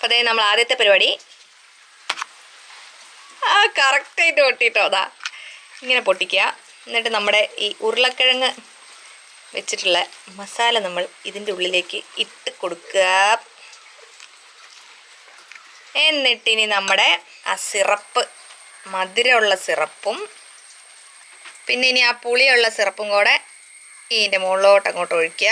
അപ്പോൾ അതേ നമ്മൾ ആദ്യത്തെ പരിപാടി ആ കറക്റ്റായിട്ട് പൊട്ടിട്ടോ അതാ ഇങ്ങനെ പൊട്ടിക്കുക എന്നിട്ട് നമ്മുടെ ഈ ഉരുളക്കിഴങ്ങ് വെച്ചിട്ടുള്ള മസാല നമ്മൾ ഇതിൻ്റെ ഉള്ളിലേക്ക് ഇട്ട് കൊടുക്കുക എന്നിട്ടിനി നമ്മുടെ ആ സിറപ്പ് മധുരമുള്ള സിറപ്പും പിന്നെ ഇനി ആ പുളിയുള്ള സിറപ്പും കൂടെ ഇതിൻ്റെ മുകളിലോട്ട് അങ്ങോട്ട് ഒഴിക്കുക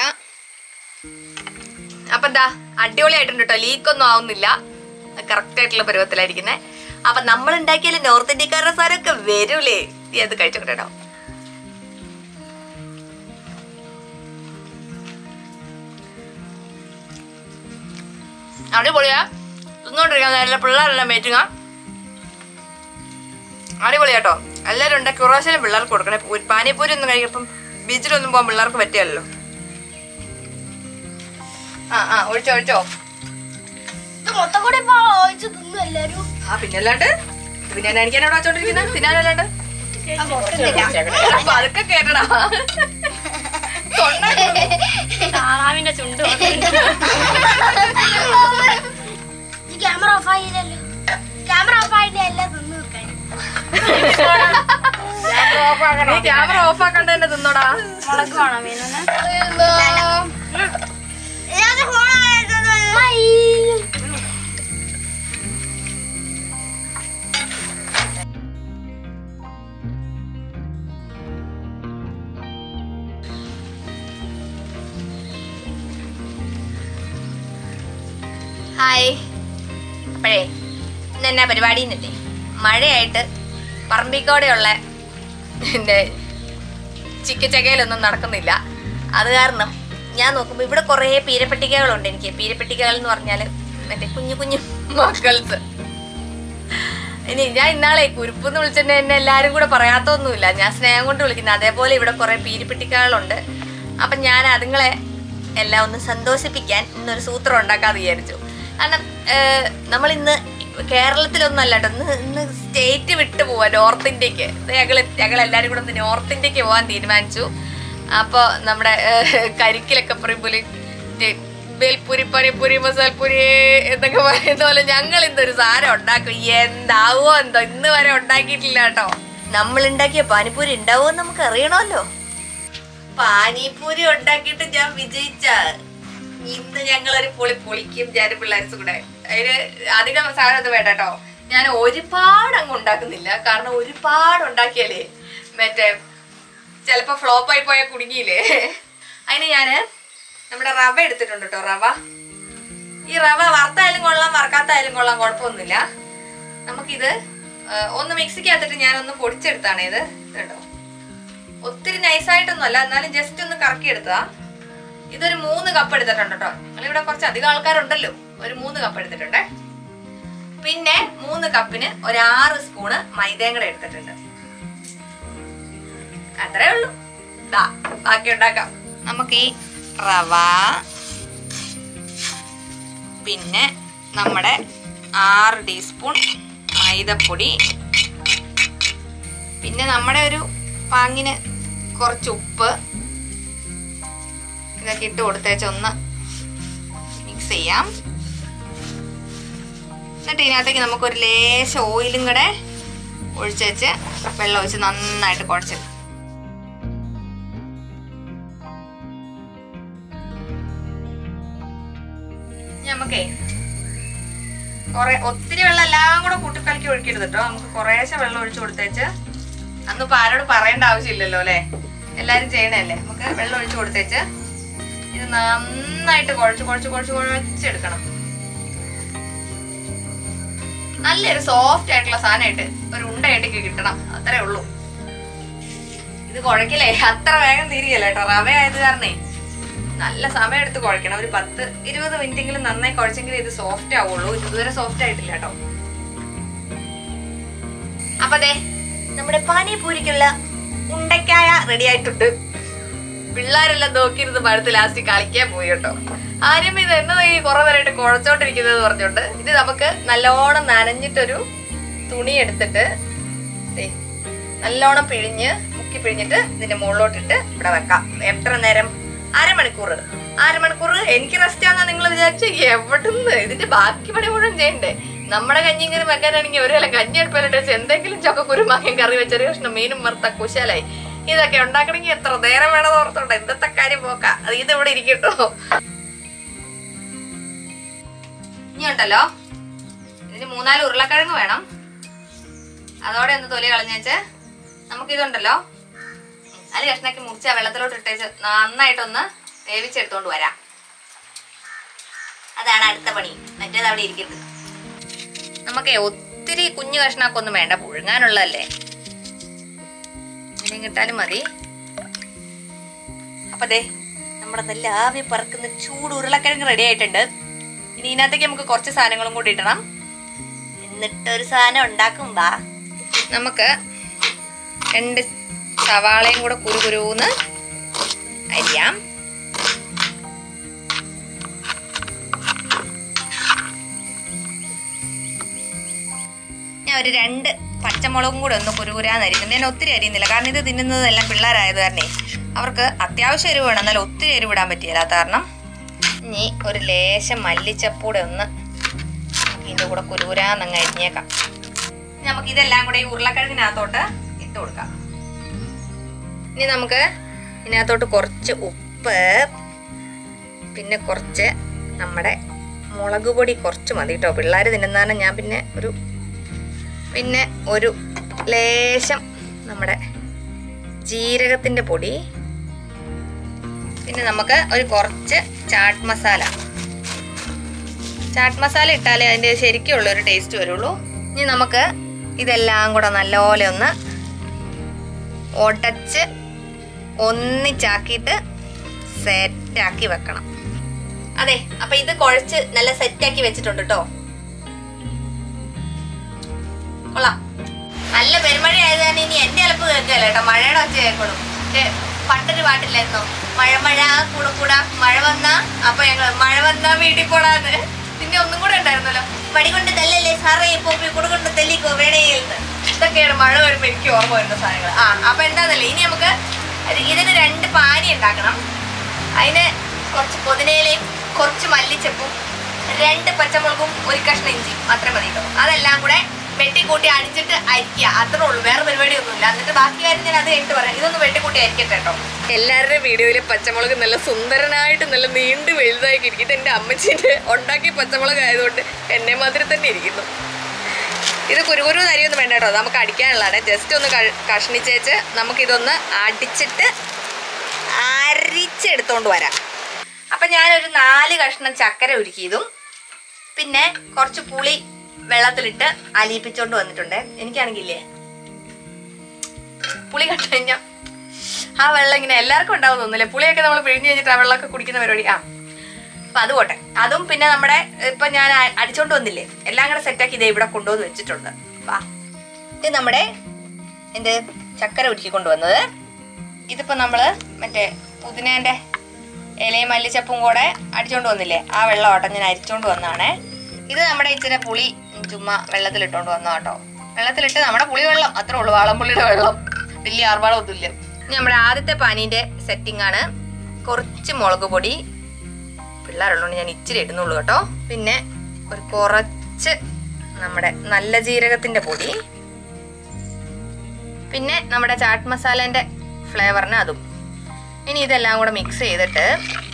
അപ്പം എന്താ അടിപൊളിയായിട്ടുണ്ട് കേട്ടോ ലീക്കൊന്നും ആവുന്നില്ല കറക്റ്റ് ആയിട്ടുള്ള പരുവത്തിലായിരിക്കുന്നത് അപ്പൊ നമ്മൾ ഉണ്ടാക്കിയാൽ നോർത്ത് ഇന്ത്യക്കാരുടെ സാരമൊക്കെ വരൂലേ നീ അത് കഴിച്ചോട്ടെ കേട്ടോ അടിപൊളിയാ തിന്നോണ്ടിരിക്കാൻ നല്ല പിള്ളേരെല്ലാം മേറ്റുക അടിപൊളിയാട്ടോ എല്ലാവരും ഉണ്ടാക്കി കുറേശ്ശേരം പിള്ളേർക്ക് കൊടുക്കണേ പൂ- പാനിപ്പൂരി ഒന്നും കഴിക്കപ്പം ബീച്ചിലൊന്നും പോകാൻ പിള്ളേർക്ക് പറ്റിയല്ലോ ആ ആ ഒഴിച്ചോ ഒഴിച്ചോ ഇത് മൊത്തം കൂടി ഇപ്പൊ ഒഴിച്ച് തിന്നു എല്ലാരും ആ പിന്നല്ലാണ്ട് ഇത് പിന്നെ എനിക്കാണോ വെച്ചോണ്ടിരിക്കുന്നത് തിന്നാനല്ലാണ്ട് ആ മൊത്തം പതുക്കെ കേട്ടടാ തൊണ്ട താറാവിന്റെ ചുണ്ട് ഈ ക്യാമറ ഓഫ് ആയില്ലല്ലോ ക്യാമറ ഓഫ് ആയിട്ട് എല്ലാം തിന്നു വെക്കാൻ നീ ക്യാമറ ഓഫ് ആക്കണ്ട തന്നെ തിന്നോടാ മുളക് വേണോ മീനൊന്ന് ഹായ് അപ്പോഴേ ഇന്ന് എന്നാ പരിപാടി എന്നല്ലേ മഴയായിട്ട് പറമ്പിക്കോടെയുള്ള എൻ്റെ ചിക്കച്ചക്കയിലൊന്നും നടക്കുന്നില്ല അത് കാരണം ഞാൻ നോക്കുമ്പോൾ ഇവിടെ കുറേ പീരപ്പെട്ടികകളുണ്ട് എനിക്ക് പീരപ്പെട്ടികകൾ എന്ന് പറഞ്ഞാൽ മറ്റേ കുഞ്ഞു കുഞ്ഞു മക്കൾസ് ഇനി ഞാൻ ഇന്നാളെ കുരുപ്പെന്ന് വിളിച്ചിട്ട് എന്നെ എല്ലാവരും കൂടെ പറയാത്തൊന്നുമില്ല ഞാൻ സ്നേഹം കൊണ്ട് വിളിക്കുന്നത് അതേപോലെ ഇവിടെ കുറേ പീരിപ്പെട്ടിക്കകളുണ്ട് അപ്പം ഞാൻ അതുങ്ങളെ എല്ലാം ഒന്ന് സന്തോഷിപ്പിക്കാൻ ഇന്നൊരു സൂത്രം ഉണ്ടാക്കാന്ന് വിചാരിച്ചു കാരണം ഏഹ്, നമ്മൾ ഇന്ന് കേരളത്തിലൊന്നല്ല കേട്ടോ ഇന്ന് ഇന്ന് സ്റ്റേറ്റ് വിട്ടു പോവാ നോർത്ത് ഇന്ത്യക്ക് ഞങ്ങൾ ഞങ്ങൾ എല്ലാവരും കൂടെ ഒന്ന് നോർത്ത് ഇന്ത്യക്ക് പോകാൻ തീരുമാനിച്ചു അപ്പോൾ നമ്മുടെ ഏഹ്, കരിക്കിലൊക്കെ പറയുമ്പോൾ ബേൽപൂരി പനിപ്പൂരി മസാൽപൂരി എന്നൊക്കെ പറയുന്ന പോലെ ഞങ്ങൾ ഇന്നൊരു സാധനം ഉണ്ടാക്കും എന്താവോ എന്തോ ഇന്ന് വരെ ഉണ്ടാക്കിയിട്ടില്ല കേട്ടോ നമ്മൾ ഉണ്ടാക്കിയ പാനിപ്പൂരി ഉണ്ടാവോ എന്ന് നമുക്ക് അറിയണമല്ലോ പാനിപ്പൂരി ഉണ്ടാക്കിയിട്ട് ഞാൻ വിജയിച്ച ഇന്ന് ഞങ്ങൾ ഒരു പൊളി പൊളിക്കും ഞാൻ പിള്ളേർക്കും കൂടെ അതിന് അധികം സാധനം ഒന്നും വേണ്ട കേട്ടോ ഞാൻ ഒരുപാട് അങ്ങ് ഉണ്ടാക്കുന്നില്ല കാരണം ഒരുപാട് ഉണ്ടാക്കിയാലേ മറ്റേ ചിലപ്പോ ഫ്ലോപ്പ് ആയി പോയാൽ കുടുങ്ങിയില്ലേ അതിന് ഞാന് നമ്മുടെ റവ എടുത്തിട്ടുണ്ട് കേട്ടോ റവ ഈ റവ വറുത്തായാലും കൊള്ളാം വറക്കാത്തായാലും കൊള്ളാം കുഴപ്പമൊന്നുമില്ല നമുക്കിത് ആ, ഒന്ന് മിക്സിക്കകത്തിട്ട് ഞാനൊന്ന് പൊടിച്ചെടുത്താണ് ഇത് ഇത് കേട്ടോ ഒത്തിരി നൈസായിട്ടൊന്നും അല്ല എന്നാലും ജസ്റ്റ് ഒന്ന് കറക്കി എടുത്തതാ ഇതൊരു മൂന്ന് കപ്പ് എടുത്തിട്ടുണ്ട് കേട്ടോ ഇവിടെ കുറച്ച് അധികം ആൾക്കാരുണ്ടല്ലോ ഒരു മൂന്ന് കപ്പ് എടുത്തിട്ടുണ്ടേ പിന്നെ മൂന്ന് കപ്പിന് ഒരു ആറ് സ്പൂണ് മൈദയും കൂടെ എടുത്തിട്ടുണ്ട് അത്രേ ഉള്ളൂ ദാ ബാക്കി ഉണ്ടാക്കാം നമുക്ക് ഈ റവ പിന്നെ നമ്മുടെ ആറ് ടീസ്പൂൺ മൈദപ്പൊടി പിന്നെ നമ്മുടെ ഒരു പാങ്ങിന് കുറച്ച് ഉപ്പ് ഇതൊക്കെ ഇട്ട് കൊടുത്തേച്ച് ഒന്ന് മിക്സ് ചെയ്യാം എന്നിട്ട് ഇതിനകത്തേക്ക് നമുക്കൊരു ലേശം ഓയിലും കൂടെ ഒഴിച്ച് വെച്ച് വെള്ളം ഒഴിച്ച് നന്നായിട്ട് കുഴച്ചെടുക്കും നമുക്കേ കൊറേ ഒത്തിരി വെള്ളം എല്ലാം കൂടെ കൂട്ടിക്കലക്കി ഒഴിക്കരുത് കേട്ടോ നമുക്ക് കുറേശ്ശെ വെള്ളം ഒഴിച്ചു കൊടുത്തേച്ച് അന്നിപ്പോ ആരോട് പറയേണ്ട ആവശ്യമില്ലല്ലോ അല്ലെ എല്ലാരും ചെയ്യണല്ലേ നമുക്ക് വെള്ളം ഒഴിച്ചു കൊടുത്തേച്ച് ഇത് നന്നായിട്ട് കുഴച്ച് കുഴച്ച് കുഴച്ച് കുഴച്ചെടുക്കണം നല്ലൊരു സോഫ്റ്റ് ആയിട്ടുള്ള സാധനമായിട്ട് ഒരു ഉണ്ടയായിട്ട് കിട്ടണം അത്രേ ഉള്ളൂ ഇത് കുഴക്കില്ലേ അത്ര വേഗം തിരികല്ല കേട്ടോ റവ ആയത് കാരണേ നല്ല സമയം എടുത്ത് കുഴക്കണം ഒരു പത്ത് ഇരുപത് മിനിറ്റെങ്കിലും നന്നായി കുഴച്ചെങ്കിൽ ഇത് സോഫ്റ്റ് ആവുള്ളൂ ഇത് ഇതുവരെ സോഫ്റ്റ് ആയിട്ടില്ല കേട്ടോ അപ്പൊ അതെ നമ്മുടെ പാനിപൂരിക്കുള്ള ഉണ്ടക്കായ റെഡി ആയിട്ടുണ്ട് പിള്ളേരെല്ലാം നോക്കിയിരുന്ന് പഴുത്ത് ലാസ്റ്റ് കളിക്കാൻ പോയി കേട്ടോ ആരും ഇത് എന്നോ ഈ കുറെ നേരമായിട്ട് കുഴച്ചോണ്ടിരിക്കുന്നത് പറഞ്ഞോണ്ട് ഇത് നമുക്ക് നല്ലോണം നനഞ്ഞിട്ടൊരു തുണി എടുത്തിട്ട് ദേ, നല്ലോണം പിഴിഞ്ഞ് മുക്കി പിഴിഞ്ഞിട്ട് ഇതിന്റെ മുകളിലോട്ടിട്ട് ഇവിടെ വെക്കാം എത്ര നേരം അരമണിക്കൂർ അരമണിക്കൂർ എനിക്ക് റെസ്റ്റ് ആണെന്ന് നിങ്ങൾ വിചാരിച്ചു എവിടുന്ന് ഇതിന്റെ ബാക്കി പണി മുഴുവൻ ചെയ്യണ്ടേ നമ്മുടെ കഞ്ഞി ഇങ്ങനെ വെക്കാനാണെങ്കിൽ ഒരു കാലം കഞ്ഞി എടുപ്പാലിട്ട് വെച്ച് എന്തെങ്കിലും ചൊക്കക്കുരു മാങ്ങയും കറി വെച്ച ഒരു കഷ്ണം മീനും വറുത്ത കുശാലായി ഇതൊക്കെ ഉണ്ടാക്കണമെങ്കിൽ എത്ര നേരം വേണമെന്ന് ഓർത്തോട്ടെ ഇന്നത്തെ കാര്യം പോക്ക അത് ഇത് ഇവിടെ ഇരിക്കട്ടോ ഇനി ഉണ്ടല്ലോ ഇതിന് മൂന്നാല് ഉരുളക്കിഴങ്ങ് വേണം അതോടെ ഒന്ന് തൊലി കളഞ്ഞേച്ച് നമുക്കിതുണ്ടല്ലോ നാല് കഷ്ണാക്കി മുറിച്ച് ആ വെള്ളത്തിലോട്ട് ഇട്ടേച്ച് നന്നായിട്ടൊന്ന് വേവിച്ചെടുത്തോണ്ട് വരാം അതാണ് അടുത്ത പണി മറ്റേത് അവിടെ ഇരിക്കുന്നത് നമുക്ക് ഒത്തിരി കുഞ്ഞു കഷ്ണാക്കൊന്നും വേണ്ട പുഴുങ്ങാനുള്ളതല്ലേ ഇങ്ങനെ കിട്ടാലും മതി അപ്പൊ ദേ നമ്മുടെ നല്ല ആവി പറക്കുന്ന ചൂട് ഉരുളക്കിഴങ്ങ് റെഡി ആയിട്ടുണ്ട് ഇനി ഇതിനകത്തേക്ക് നമുക്ക് കുറച്ച് സാധനങ്ങളും കൂടി ഇടണം എന്നിട്ട് ഒരു സാധനം ഉണ്ടാക്കുമ്പോ നമുക്ക് രണ്ട് സവാളയും കൂടെ കുരുകുരുന്ന് അരിയാം ഞാൻ ഒരു രണ്ട് പച്ചമുളകും കൂടെ ഒന്ന് കുരുകുരാന്നരിക്കുന്നു ഞാൻ ഒത്തിരി അരിയുന്നില്ല കാരണം ഇത് തിന്നുന്നതെല്ലാം പിള്ളേരായത് കാരണേ അവർക്ക് അത്യാവശ്യം എരിവ് വേണം എന്നാൽ ഒത്തിരി എരിവ് ഇടാൻ പറ്റിയില്ല കാരണം ഇനി ഒരു ലേശം മല്ലിച്ചപ്പൂടെ ഒന്ന് ഇതിൻ്റെ കൂടെ കുരുകുരാന്നങ്ങ് അരിഞ്ഞേക്കാം ഇനി നമുക്ക് ഇതെല്ലാം കൂടെ ഈ ഉരുളക്കിഴങ്ങിനകത്തോട്ട് ഇട്ട് കൊടുക്കാം ഇനി നമുക്ക് ഇതിനകത്തോട്ട് കുറച്ച് ഉപ്പ് പിന്നെ കുറച്ച് നമ്മുടെ മുളക് പൊടി കുറച്ച് മതി കേട്ടോ പിള്ളേർ തിന്നുന്നതാണ് ഞാൻ പിന്നെ ഒരു പിന്നെ ഒരു ലേശം നമ്മുടെ ജീരകത്തിൻ്റെ പൊടി പിന്നെ നമുക്ക് ഒരു കുറച്ച് ചാട്ട് മസാല ചാട്ട് മസാല ഇട്ടാലേ അതിൻ്റെ ശരിക്കുള്ള ഒരു ടേസ്റ്റ് വരുള്ളൂ ഇനി നമുക്ക് ഇതെല്ലാം കൂടെ നല്ലപോലെ ഒന്ന് ഉടച്ച് ഒന്നിച്ചാക്കിയിട്ട് സെറ്റാക്കി വെക്കണം അതെ അപ്പൊ ഇത് കുഴച്ച് നല്ല സെറ്റാക്കി വെച്ചിട്ടുണ്ട് കേട്ടോ കൊള്ളാം നല്ല പെരുമഴ ആയത് തന്നെ ഇനി എന്റെ അലപ്പ് കേൾക്കല്ല കേട്ടോ മഴയുടെ ഒച്ച കേൾക്കണം പക്ഷെ പണ്ടൊരു പാട്ടില്ലായിരുന്നോ മഴ മഴ കൂടെ കൂടാ മഴ വന്നാ അപ്പൊ ഞങ്ങൾ മഴ വന്നാ വീട്ടിൽ പോടാന്ന് പിന്നെ ഒന്നും കൂടെ ഉണ്ടായിരുന്നല്ലോ മടി കൊണ്ട് തല്ലല്ലേ സാറേ പോപ്പി കൂടെ കൊണ്ട് തെല്ലിക്കോ വേണേന്ന് ഇതൊക്കെയാണ് മഴ വരുമ്പോ എനിക്ക് ഓർമ്മ വരുന്ന സാധനങ്ങൾ ആ അപ്പൊ എന്താന്നല്ലേ ഇനി നമുക്ക് ഇതിന് രണ്ട് പാനി ഉണ്ടാക്കണം അതിന് കുറച്ച് പുതിനയിലയും കുറച്ച് മല്ലിച്ചപ്പും രണ്ട് പച്ചമുളകും ഒരു കഷ്ണം ഇഞ്ചി മാത്രം മതി കേട്ടോ അതെല്ലാം കൂടെ വെട്ടിക്കൂട്ടി അടിച്ചിട്ട് അരിക്കുക അത്രേ ഉള്ളൂ വേറെ പരിപാടിയൊന്നുമില്ല എന്നിട്ട് ബാക്കി കാര്യം ഞാൻ അത് കഴിഞ്ഞിട്ട് പറയാം ഇതൊന്ന് വെട്ടിക്കൂട്ടി അരിക്കട്ടെ കേട്ടോ എല്ലാവരുടെയും വീഡിയോയിലെ പച്ചമുളക് നല്ല സുന്ദരനായിട്ട് നല്ല നീണ്ട് വലുതായിട്ട് ഇരിക്കും ഇത് എൻ്റെ അമ്മച്ചീൻ്റെ ഉണ്ടാക്കിയ പച്ചമുളക് ആയതുകൊണ്ട് എന്നെ മാതിരി തന്നെ ഇരിക്കുന്നു ഇത് കുരുകുരു നരിയൊന്നും വേണ്ട കേട്ടോ നമുക്ക് അടിക്കാനുള്ളതാണ് ജസ്റ്റ് ഒന്ന് ക- കഷ്ണിച്ചേച്ച് നമുക്കിതൊന്ന് അടിച്ചിട്ട് അരിച്ചെടുത്തോണ്ട് വരാം അപ്പം ഞാനൊരു നാല് കഷ്ണം ചക്കര ഉരുക്കിയതും പിന്നെ കുറച്ച് പുളി വെള്ളത്തിലിട്ട് അലിയിപ്പിച്ചോണ്ട് വന്നിട്ടുണ്ട് എനിക്കാണെങ്കിലേ പുളി കണ്ടു കഴിഞ്ഞാൽ ആ വെള്ളം ഇങ്ങനെ എല്ലാവർക്കും ഉണ്ടാവുന്നൊന്നുമില്ല പുളിയൊക്കെ നമ്മൾ പിഴിഞ്ഞ് കഴിഞ്ഞിട്ട് ആ വെള്ളമൊക്കെ കുടിക്കുന്ന പരിപാടി ആ അപ്പൊ അത് പോട്ടെ അതും പിന്നെ നമ്മുടെ ഇപ്പൊ ഞാൻ അ- അടിച്ചോണ്ട് വന്നില്ലേ എല്ലാം കൂടെ സെറ്റാക്കി ഇതേ ഇവിടെ കൊണ്ടുവന്ന് വെച്ചിട്ടുണ്ട് വാ ഇത് നമ്മുടെ എന്ത് ചക്കര ഉരുക്കി കൊണ്ടുവന്നത് ഇതിപ്പോ നമ്മള് മറ്റേ പുതിനേന്റെ ഇലയും മല്ലിച്ചപ്പും കൂടെ അടിച്ചോണ്ട് വന്നില്ലേ ആ വെള്ളം ഓട്ടം ഞാൻ അരിച്ചോണ്ട് വന്നതാണേ ഇത് നമ്മുടെ ഇച്ചിരി പുളി ചുമ്മാ വെള്ളത്തിലിട്ടോണ്ട് വന്ന കേട്ടോ വെള്ളത്തിലിട്ട് നമ്മുടെ പുളി വെള്ളം അത്രേ ഉള്ളൂ വാളംപുള്ളിയുടെ വെള്ളം വലിയ ആർഭാടമൊന്നുമില്ല ഇനി നമ്മുടെ ആദ്യത്തെ പാനീന്റെ സെറ്റിംഗ് ആണ് കുറച്ച് മുളക് പൊടി പിള്ളേരുള്ളതുകൊണ്ട് ഞാൻ ഇച്ചിരി ഇടുന്നുള്ളൂ കേട്ടോ പിന്നെ ഒരു കുറച്ച് നമ്മുടെ നല്ല ജീരകത്തിന്റെ പൊടി പിന്നെ നമ്മുടെ ചാട്ട് മസാലേന്റെ ഫ്ലേവറിന് അതും ഇനി ഇതെല്ലാം കൂടെ മിക്സ് ചെയ്തിട്ട്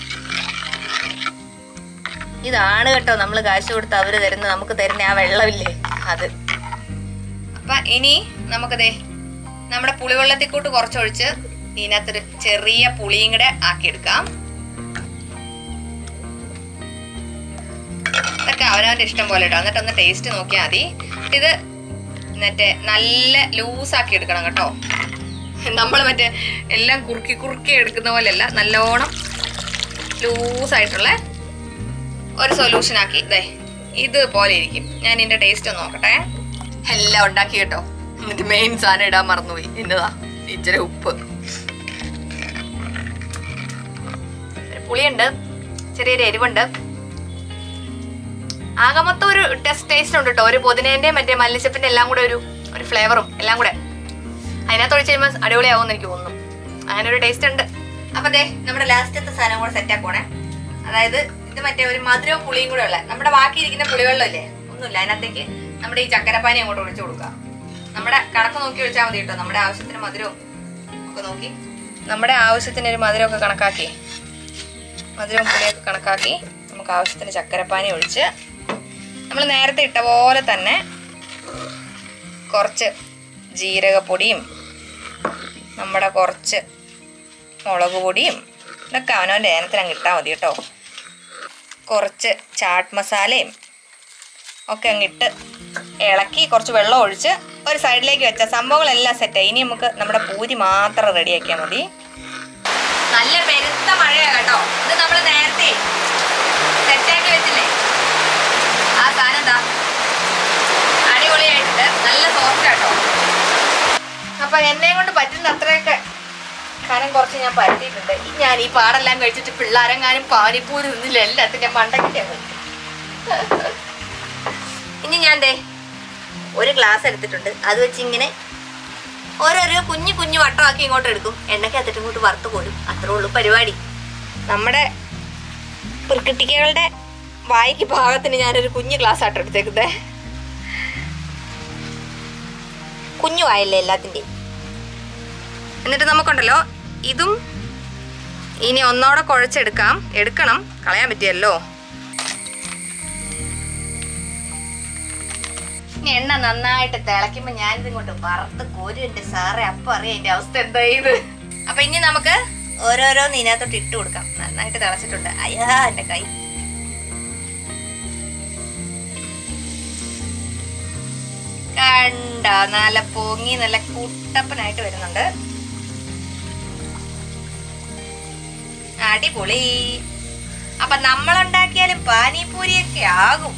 ഇതാണ് കേട്ടോ നമ്മൾ കാശ് കൊടുത്ത് അവര് തരുന്ന നമുക്ക് തരുന്ന ആ വെള്ളമില്ലേ അത് അപ്പൊ ഇനി നമുക്കതേ നമ്മുടെ പുളിവെള്ളത്തിക്കൂട്ട് കുറച്ചൊഴിച്ച് ഇതിനകത്തൊരു ചെറിയ പുളിയും കൂടെ ആക്കിയെടുക്കാം ഇതൊക്കെ അവനവന്റെ ഇഷ്ടം പോലെ ഇടാം എന്നിട്ട് ഒന്ന് ടേസ്റ്റ് നോക്കിയാൽ മതി ഇത് മറ്റേ നല്ല ലൂസാക്കി എടുക്കണം കേട്ടോ നമ്മൾ മറ്റേ എല്ലാം കുറുക്കി കുറുക്കി എടുക്കുന്ന പോലെയല്ല നല്ലോണം ലൂസായിട്ടുള്ള ഒരു സൊല്യൂഷൻ ആക്കി ഇതേ ഇതുപോലെ ഇരിക്കും ഞാൻ ഇതിന്റെ ടേസ്റ്റ് ഒന്ന് നോക്കട്ടെ എല്ലാം ഉണ്ടാക്കി കേട്ടോ എന്നിട്ട് മെയിൻ സാധനം ഇടാൻ മറന്നുപോയി എന്നതാ ഇച്ചിരി ഉപ്പ് ഒരു പുളിയുണ്ട് ചെറിയൊരു എരിവുണ്ട് ആകെ മൊത്തം ഒരു ടെസ്റ്റ് ടേസ്റ്റ് ഉണ്ട് കേട്ടോ ഒരു പുതിനേന്റെ മറ്റേ മല്ലിച്ചപ്പിന്റെ എല്ലാം കൂടെ ഒരു ഒരു ഫ്ലേവറും എല്ലാം കൂടെ അതിനകത്ത് ഒഴിച്ച് കഴിയുമ്പോൾ അടിപൊളിയാവുമെന്ന് എനിക്ക് തോന്നുന്നു അങ്ങനെ ഒരു ടേസ്റ്റ് ഉണ്ട് അപ്പൊ ദേ നമ്മുടെ ലാസ്റ്റത്തെ സാധനം കൂടെ സെറ്റ് ആക്കുവാണേ അതായത് ഇത് മറ്റേ ഒരു മധുരവും പുളിയും കൂടെ ഉള്ള നമ്മുടെ ബാക്കി ഇരിക്കുന്ന പുളിവെള്ളമില്ലേ ഒന്നുമില്ല അതിനകത്തേക്ക് നമ്മുടെ ഈ ചക്കരപ്പാനി അങ്ങോട്ട് ഒഴിച്ചു കൊടുക്കാം നമ്മുടെ കണക്ക് നോക്കി ഒഴിച്ചാൽ മതി കേട്ടോ നമ്മുടെ ആവശ്യത്തിന് മധുരവും ഒക്കെ നോക്കി നമ്മുടെ ആവശ്യത്തിന് ഒരു മധുരമൊക്കെ കണക്കാക്കി മധുരവും പുളിയൊക്കെ കണക്കാക്കി നമുക്ക് ആവശ്യത്തിന് ചക്കരപ്പാനി ഒഴിച്ച് നമ്മൾ നേരത്തെ ഇട്ട പോലെ തന്നെ കുറച്ച് ജീരകപ്പൊടിയും നമ്മുടെ കുറച്ച് മുളക് പൊടിയും ഇതൊക്കെ അവനവൻ്റെ ഏനത്തിന് അങ്ങ് ഇട്ടാൽ മതി കേട്ടോ കുറച്ച് ചാട്ട് മസാലയും ഒക്കെ അങ്ങിട്ട് ഇളക്കി കുറച്ച് വെള്ളം ഒഴിച്ച് ഒരു സൈഡിലേക്ക് വെച്ച സംഭവങ്ങളെല്ലാം സെറ്റായി ഇനി നമുക്ക് നമ്മുടെ പൂരി മാത്രം റെഡിയാക്കിയാൽ മതി നല്ല പെരുത്ത മഴയാ കേട്ടോ ഇത് നമ്മൾ നേരത്തെ സെറ്റാക്കി വെച്ചില്ലേ ആ സാധനം എന്താ അടിപൊളിയായിട്ടുണ്ട് നല്ല സോഫ്റ്റ് കേട്ടോ അപ്പൊ എന്നെ കൊണ്ട് പറ്റുന്ന അത്രയൊക്കെ കനം കുറച്ച് ഞാൻ പരത്തിയിട്ടുണ്ട് ഈ ഞാൻ ഈ പാടെല്ലാം കഴിച്ചിട്ട് പിള്ളേരെങ്ങാനും പാനിപ്പൂരി നിന്നില്ല എല്ലാത്തിന്റെ മണ്ടക്കിട്ടേ പോയി ഇനി ഞാൻ ദേ ഒരു ഗ്ലാസ് എടുത്തിട്ടുണ്ട് അത് വെച്ച് ഇങ്ങനെ ഓരോരോ കുഞ്ഞു കുഞ്ഞു വട്ടമാക്കി ഇങ്ങോട്ട് എടുക്കും എണ്ണയ്ക്കകത്തിട്ട് ഇങ്ങോട്ട് വറുത്ത് പോരും അത്രേ ഉള്ളൂ പരിപാടി നമ്മുടെ പുൽക്കിട്ടിക്കകളുടെ വായിക്ക് ഭാഗത്തിന് ഞാനൊരു കുഞ്ഞു ഗ്ലാസ് ആട്ടോ എടുത്തേക്കുന്നത് കുഞ്ഞു വായല്ലേ എല്ലാത്തിൻ്റെയും എന്നിട്ട് നമുക്കുണ്ടല്ലോ ഇതും ഇനി ഒന്നോടെ കുഴച്ചെടുക്കാം എടുക്കണം കളയാൻ പറ്റിയല്ലോ ഇനി എണ്ണ നന്നായിട്ട് തിളയ്ക്കുമ്പോ ഞാനിത് ഇങ്ങോട്ട് വറുത്ത് കോരി എന്റെ സാറേ അപ്പൊ അറിയാം എന്റെ അവസ്ഥ എന്താ ഇത് അപ്പൊ ഇനി നമുക്ക് ഓരോരോന്ന് ഇതിനകത്തോട്ട് ഇട്ട് കൊടുക്കാം നന്നായിട്ട് തിളച്ചിട്ടുണ്ട് അയ്യാ എന്റെ കൈ കണ്ട നല്ല പൊങ്ങി നല്ല കുട്ടപ്പനായിട്ട് വരുന്നുണ്ട് അടിപൊളി അപ്പൊ നമ്മളുണ്ടാക്കിയാലും പാനിപൂരിയൊക്കെ ആകും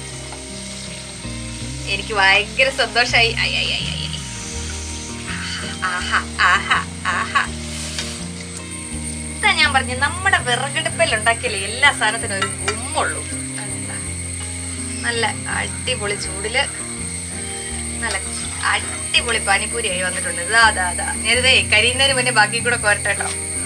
എനിക്ക് ഭയങ്കര സന്തോഷായി ഐ, ഐ, ഐ, ഐ, ഐ. ആഹാ ആഹാ ആഹാ ഇതാ ഞാൻ പറഞ്ഞു നമ്മുടെ വിറകടുപ്പിൽ ഉണ്ടാക്കിയാലേ എല്ലാ സാധനത്തിനും ഒരു ഗുമ്മുള്ളൂ കണ്ടാ? നല്ല അടിപൊളി ചൂടില് നല്ല അടിപൊളി പാനിപ്പൂരി ആയി വന്നിട്ടുണ്ട് ഇതാ അതാ അതാ ഞാനിതേ കരിയുന്നതിന് മുന്നേ ബാക്കി കൂടെ കോരട്ടെ കേട്ടോ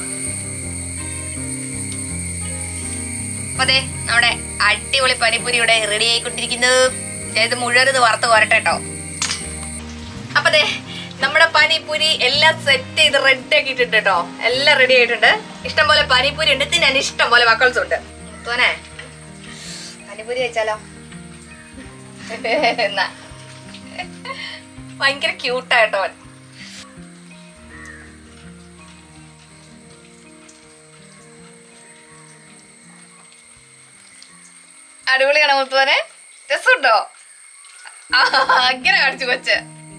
അപ്പൊ അതെ നമ്മുടെ അടിപൊളി പനിപ്പൂരി ഇവിടെ റെഡി ആയിക്കൊണ്ടിരിക്കുന്നു ഞാൻ ഇത് മുഴുവൻ ഇത് വറുത്ത് കോരട്ടെ കേട്ടോ അപ്പൊ അതെ നമ്മുടെ പാനിപ്പൂരി എല്ലാം സെറ്റ് ചെയ്ത് റെഡി ആക്കിയിട്ടുണ്ട് കേട്ടോ എല്ലാം റെഡി ആയിട്ടുണ്ട് ഇഷ്ടം പോലെ പാനിപ്പൂരി ഉണ്ട് തിന്നാൻ ഇഷ്ടം പോലെ മക്കൾസും ഉണ്ട് തോനെ പാനിപ്പൂരി വെച്ചാലോ എന്നാ ഭയങ്കര ക്യൂട്ടായിട്ടോ അവൻ അടിപൊളിയാണോ മുത്തുവനെ രസമുണ്ടോ ആ, അങ്ങനെ കാണിച്ചു കൊച്ച്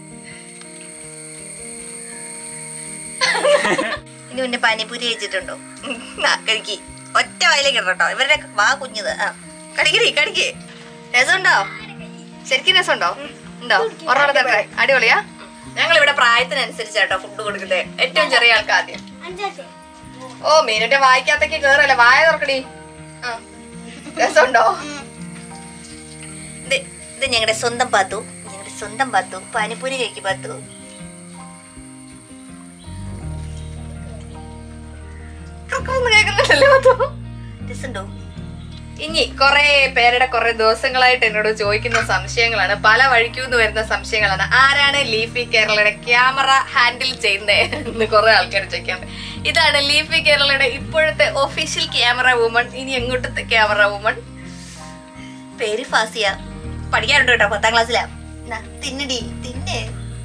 ഇനി പിന്നെ പാനിപ്പൂരി കഴിച്ചിട്ടുണ്ടോ കഴിക്കി ഒറ്റ വായിലേക്ക് ഇടട്ടോ ഇവരുടെ വാ കുഞ്ഞത് ആ കടിക്കടി കടിക്ക് രസമുണ്ടോ ശരിക്കും രസമുണ്ടോ ഉണ്ടോ ഒരെണ്ണത്തെ അടിപൊളിയാ ഞങ്ങൾ ഇവിടെ പ്രായത്തിനനുസരിച്ചാട്ടോ ഫുഡ് കൊടുക്കുന്നത് ഏറ്റവും ചെറിയ ആൾക്ക് ആദ്യം അഞ്ചാത്തെ ഓ മീനിന്റെ വായിക്കകത്തേക്ക് കേറല്ലേ വായ തുറക്കടി ആ. രസമുണ്ടോ ഇത് ഇത് ഞങ്ങളുടെ സ്വന്തം പാത്തു ഞങ്ങളുടെ സ്വന്തം പാത്തു പാനിപ്പൂരി കഴിക്ക് പാത്തു കറക്കൊന്നും കേൾക്കുന്നില്ലല്ലോ പാത്തു രസമുണ്ടോ ഇനി കുറെ പേരുടെ കുറെ ദിവസങ്ങളായിട്ട് എന്നോട് ചോദിക്കുന്ന സംശയങ്ങളാണ് പല വഴിക്കൂന്ന് വരുന്ന സംശയങ്ങളാണ് ആരാണ് ലീഫി കേരളയുടെ ക്യാമറ ഹാൻഡിൽ ചെയ്യുന്നത് എന്ന് കുറെ ആൾക്കാർ ചോദിക്കാറുണ്ട് ഇതാണ് ലീഫി കേരളയുടെ ഇപ്പോഴത്തെ ഒഫീഷ്യൽ ക്യാമറ വുമൺ ഇനി എങ്ങോട്ടത്തെ ക്യാമറ വുമൺ പേര് ഫാസിയ പഠിക്കാറുണ്ട് കേട്ടോ പത്താം ക്ലാസ്സിലാ നാ, തിന്നടി തിന്നേ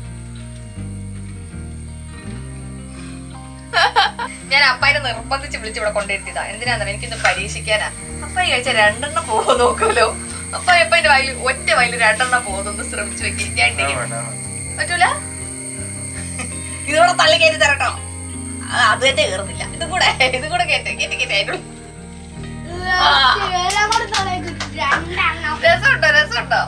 ഞാൻ അപ്പായിനെ നിർബന്ധിച്ച് വിളിച്ച് ഇവിടെ കൊണ്ടിരുത്തിയതാ എന്തിനാന്ന് എനിക്കൊന്ന് പരീക്ഷിക്കാനാ അപ്പായി കഴിച്ച രണ്ടെണ്ണം പോകുമോ നോക്കുമല്ലോ അപ്പായി അപ്പായിന്റെ വായിൽ ഒറ്റ വായിൽ രണ്ടെണ്ണം പോകുന്നൊന്ന് ശ്രമിച്ചു വെക്കി ഞാൻ ഇട്ടേക്ക്. പറ്റൂല ഇതോടെ തള്ളി കയറ്റി തരട്ടോ അത് അത് തന്നെ കയറുന്നില്ല ഇതും കൂടെ ഇതും കൂടെ കയറ്റേ കയറ്റി കയറ്റി അതിനുള്ളിൽ എല്ലാം കൂടെ തലയിൽ രണ്ടെണ്ണം രസമുണ്ടോ രസമുണ്ടോ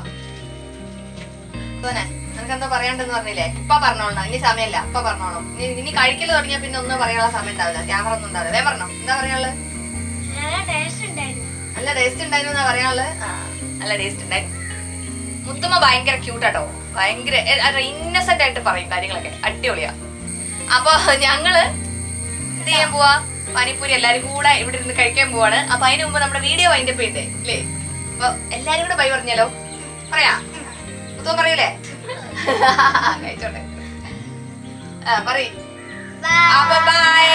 തോനെ നിനക്കെന്തോ പറയാണ്ടെന്ന് പറഞ്ഞില്ലേ ഇപ്പൊ പറഞ്ഞോളണം ഇനി സമയമില്ല ഇപ്പൊ പറഞ്ഞോളാം ഇനി ഇനി കഴിക്കല് തുടങ്ങിയ പിന്നെ ഒന്നും പറയാനുള്ള സമയം ഉണ്ടാവില്ല ക്യാമറ ഒന്നും ഉണ്ടാവില്ല വേ പറഞ്ഞോ എന്താ പറയാനുള്ളത് നല്ല ടേസ്റ്റ് ഉണ്ടായിരുന്നു നല്ല ടേസ്റ്റ് ഉണ്ടായിരുന്നു എന്നാ പറയാനുള്ളത് ആ നല്ല ടേസ്റ്റ് ഉണ്ടായിരുന്നു മുത്തുമ്മ ഭയങ്കര ക്യൂട്ടാട്ടോ ഭയങ്കര ഇന്നസെന്റ് ആയിട്ട് പറയും കാര്യങ്ങളൊക്കെ അടിപൊളിയാ അപ്പൊ ഞങ്ങള് എന്ത് ചെയ്യാൻ പോവാ പാനിപ്പൂരി എല്ലാരും കൂടെ ഇവിടെ ഇരുന്ന് കഴിക്കാൻ പോവാണ് അപ്പൊ അതിന് മുമ്പ് നമ്മുടെ വീഡിയോ വൈൻഡപ്പ് ചെയ്യണ്ടേ അല്ലേ അപ്പൊ എല്ലാരും കൂടെ ബൈ പറഞ്ഞാലോ പറയാ മുത്തോ പറയൂലേ കഴിച്ചോട്ടെ ആ പറയ് അപ്പൊ ബൈ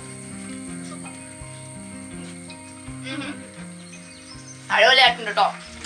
അടിപൊളിയായിട്ടുണ്ട് കേട്ടോ